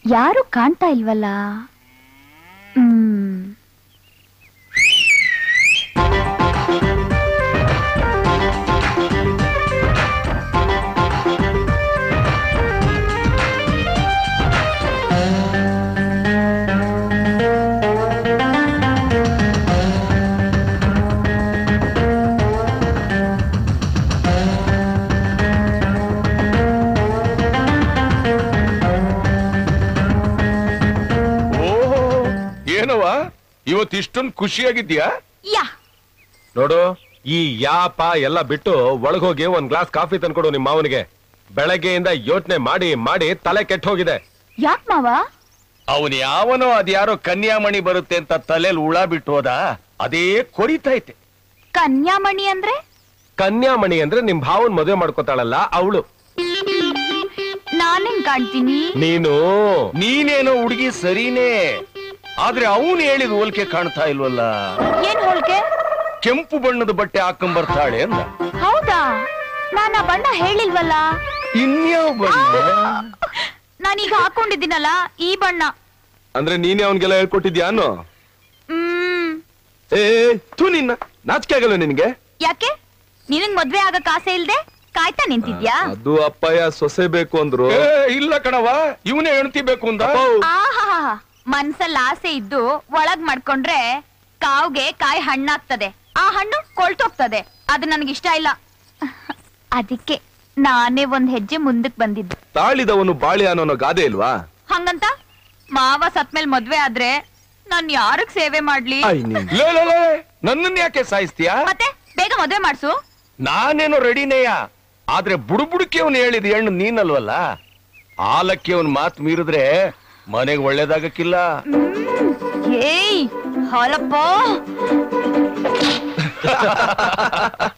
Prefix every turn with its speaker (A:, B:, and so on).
A: ಯಾರು ಕಾಣ್ತಾ ಇಲ್ವಲ್ಲ ಹ್ಮ್
B: ಓಹೋ ಏನವ ಇವತ್ತು ಇಷ್ಟೊಂದು ಖುಷಿಯಾಗಿದ್ಯಾ
A: ಯಾ
C: ನೋಡು ಈ ಯಾಪ ಎಲ್ಲ ಬಿಟ್ಟು ಒಳಗೋಗಿ ಒಂದ್ ಗ್ಲಾಸ್ ಕಾಫಿ ತಂದ್ಕೊಡು ನಿಮ್ ಮಾವನಿಗೆ ಬೆಳಗ್ಗೆಯಿಂದ ಯೋಚನೆ ಮಾಡಿ ಮಾಡಿ ತಲೆ ಕೆಟ್ಟ ಹೋಗಿದೆ
A: ಯಾಕ್ ಮಾವ
B: ಅವನ್ ಯಾವನೋ ಅದ್ಯಾರೋ ಕನ್ಯಾಮಣಿ ಬರುತ್ತೆ ಅಂತ ತಲೆಯಲ್ಲಿ ಹುಳ ಬಿಟ್ಟು ಹೋದ ಅದೇ ಕೊರಿತೈತೆ
A: ಕನ್ಯಾಮಣಿ ಅಂದ್ರೆ
C: ಕನ್ಯಾಮಣಿ ಅಂದ್ರೆ ನಿಮ್ ಭಾವನ್ ಮದುವೆ ಮಾಡ್ಕೋತಾಳಲ್ಲ ಅವಳು
A: ನಾನೇನ್ ಕಾಣ್ತೀನಿ
C: ನೀನು
B: ನೀನೇನೋ ಹುಡುಗಿ ಸರಿನೇ ಆದ್ರೆ ಅವನು ಹೇಳಿದ ಹೋಲಿಕೆ ಕಾಣ್ತಾ ಇಲ್ವಲ್ಲ
A: ಏನ್ ಹೋಳ್ಕೆ
B: ಕೆಂಪು ಬಣ್ಣದ ಬಟ್ಟೆ ಹಾಕೊಂಡ್ ಬರ್ತಾಳೆ ಅಂದ
A: ಹೌದಾ ನಾನ್ ಆ ಬಣ್ಣ ಹೇಳಿಲ್ವಲ್ಲ
B: ಇನ್ಯಾವ ಬಣ್ಣ
A: ನಾನೀಗ ಹಾಕೊಂಡಿದ್ದೀನಲ್ಲ ಈ ಬಣ್ಣ
C: ಅಂದ್ರೆ ನೀನೇ ಅವನ್ಗೆಲ್ಲ ಹೇಳ್ಕೊಟ್ಟಿದ್ಯಾ ಅನ್ನು
A: ಹ್ಮ್
C: ಏ ಥೂ ನಿನ್ನ ನಾಚಿಕೆ ಆಗಲ್ಲ ನಿನ್ಗೆ
A: ಯಾಕೆ ನಿನಗ್ ಮದ್ವೆ ಆಗಕ್ ಆಸೆ ಇಲ್ದೆ ಕಾಯ್ತಾ ನಿಂತಿದ್ಯಾ
C: ಅದು ಅಪ್ಪಯ್ಯ ಸೊಸೆ ಬೇಕು ಅಂದ್ರು
B: ಏ, ಇಲ್ಲ ಕಣವ ಇವನೇ ಹೆಣ್ತಿ ಬೇಕು ಅಂದ
A: ಆಹಾ ಮನ್ಸಲ್ಲಿ ಆಸೆ ಇದ್ದು ಒಳಗ್ ಮಾಡ್ಕೊಂಡ್ರೆ ಕಾವ್ಗೆ ಕಾಯಿ ಹಣ್ಣಾಗ್ತದೆ ಆ ಹಣ್ಣು ಕೊಳ್ತೋಗ್ತದೆ ಅದು ನನಗಿಷ್ಟ ಇಲ್ಲ ಅದಕ್ಕೆ ನಾನೇ ಒಂದ್ ಹೆಜ್ಜೆ ಮುಂದಕ್ ಬಂದಿದ್ದು
C: ತಾಳಿದವನು ಬಾಳಿ ಅನ್ನೋ ಗಾದೆ ಇಲ್ವಾ
A: ಹಂಗಂತ ಮಾವ ಸತ್ಮೇಲ್ ಮದ್ವೆ ಆದ್ರೆ ನಾನ್ ಯಾರಗ್ ಸೇವೆ ಮಾಡ್ಲಿ
C: ಐ ನೀನ್
B: ಲೇ, ಲೇ, ಲೇ, ನನ್ನನ್ನ ಯಾಕೆ ಸಾಯಿಸ್ತೀಯಾ
A: ಮತ್ತೆ ಬೇಗ ಮದ್ವೆ ಮಾಡ್ಸು
B: ನಾನೇನೋ ರೆಡಿನೇಯ ಆದ್ರೆ ಬುಡುಬುಡುಕಿ ಅವನು ಹೇಳಿದ ಹೆಣ್ಣು ನೀನಲ್ವಲ್ಲ ಆಲಕ್ಕೆ ಅವನ್ ಮಾತ್ ಮೀರಿದ್ರೆ ಮನೆಗೆ ಒಳ್ಳೇದಾಗಕ್ಕಿಲ್ಲ
A: ಏಯ್ ಹಾಲಪ್ಪ